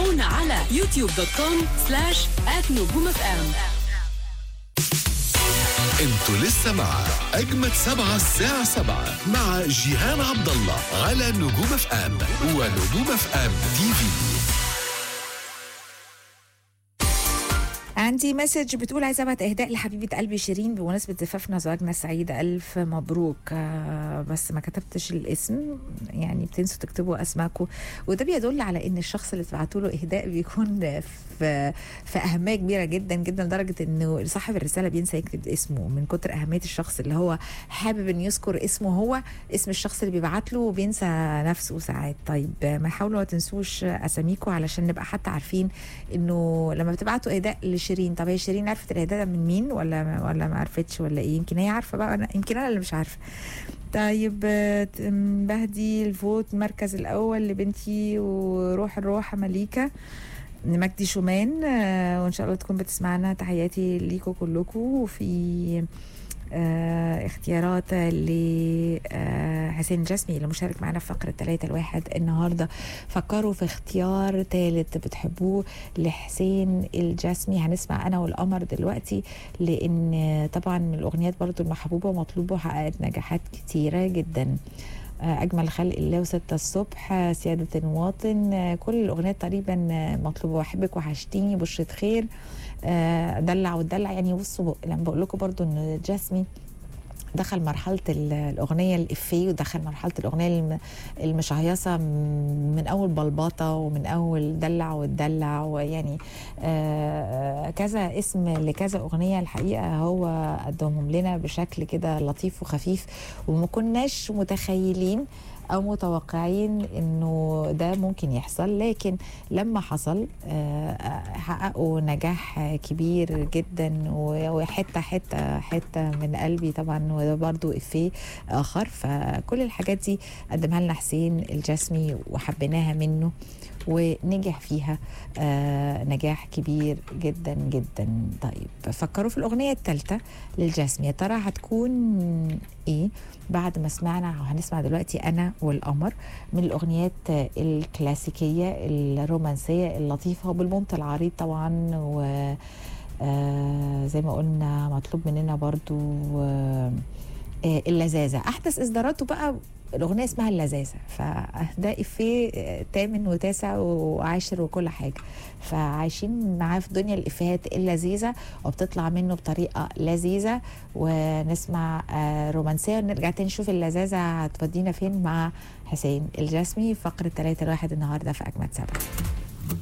تابعونا على يوتيوب دوت كوم سلاش نجوم اف ام انتوا لسه مع اجمد سبعة الساعة سبعة مع جيهان عبد الله على نجوم اف ام ونجوم اف ام تي في عندي مسج بتقول عايزه ابعت اهداء لحبيبه قلبي شيرين بمناسبه زفافنا زواجنا السعيد الف مبروك آه، بس ما كتبتش الاسم يعني بتنسوا تكتبوا اسماءكم وده بيدل على ان الشخص اللي تبعتوا له اهداء بيكون في في اهميه كبيره جدا جدا لدرجه انه صاحب الرساله بينسى يكتب اسمه من كتر اهميه الشخص اللي هو حابب ان يذكر اسمه هو اسم الشخص اللي بيبعت له وبينسى نفسه ساعات طيب ما حاولوا ما تنسوش اساميكم علشان نبقى حتى عارفين انه لما بتبعتوا اهداء لشيرين طب هي شيرين عرفت الاهداء ده من مين ولا ما ولا ما عرفتش ولا ايه يمكن هي عارفه بقى أنا يمكن انا اللي مش عارفه طيب آه، ت- م، بهدي الفوت المركز الاول لبنتي وروح الروح مليكه مجدي شومان آه، وان شاء الله تكون بتسمعنا تحياتي ليكم كلكم وفي آه اختيارات لحسين جسمي اللي مشارك معنا في فقرة ثلاثة الواحد النهاردة فكروا في اختيار ثالث بتحبوه لحسين الجسمي هنسمع أنا والقمر دلوقتي لأن طبعا من الأغنيات برضو المحبوبة ومطلوبة وحققت نجاحات كتيرة جدا آه، أجمل خلق الله وستة الصبح آه، سيادة المواطن آه، كل الأغنيات تقريبا آه، مطلوبة وأحبك وحشتيني بشرة خير آه، دلع وتدلع يعني بصوا لما بقول لكم برضو ان جاسمي دخل مرحلة ال- الأغنية الإفيه ودخل مرحلة الأغنية الم- المشهيصة م- من أول بلباطة ومن أول دلع وتدلع ويعني آه، كذا اسم لكذا أغنية الحقيقة هو قدمهم لنا بشكل كده لطيف وخفيف وما كناش متخيلين او متوقعين انه ده ممكن يحصل لكن لما حصل آه، حققوا نجاح كبير جدا و- وحته حته حته من قلبي طبعا وده برضو افيه اخر فكل الحاجات دي قدمها لنا حسين الجسمي وحبيناها منه ونجح فيها آه نجاح كبير جدا جدا طيب فكروا في الأغنية الثالثة للجسمي يا ترى هتكون إيه بعد ما سمعنا وهنسمع دلوقتي أنا والقمر من الأغنيات الكلاسيكية الرومانسية اللطيفة وبالممتع العريض طبعا و آه زي ما قلنا مطلوب مننا برضو آه آه، اللذاذة أحدث إصداراته بقى الأغنية اسمها اللذاذة فده إفيه آه، تامن وتاسع وعاشر وكل حاجة فعايشين معاه في دنيا الإفيهات اللذيذة وبتطلع منه بطريقة لذيذة ونسمع آه، رومانسية ونرجع تاني نشوف اللذاذة هتودينا فين مع حسين الجسمي فقرة 3 الواحد النهاردة في أجمد سبعة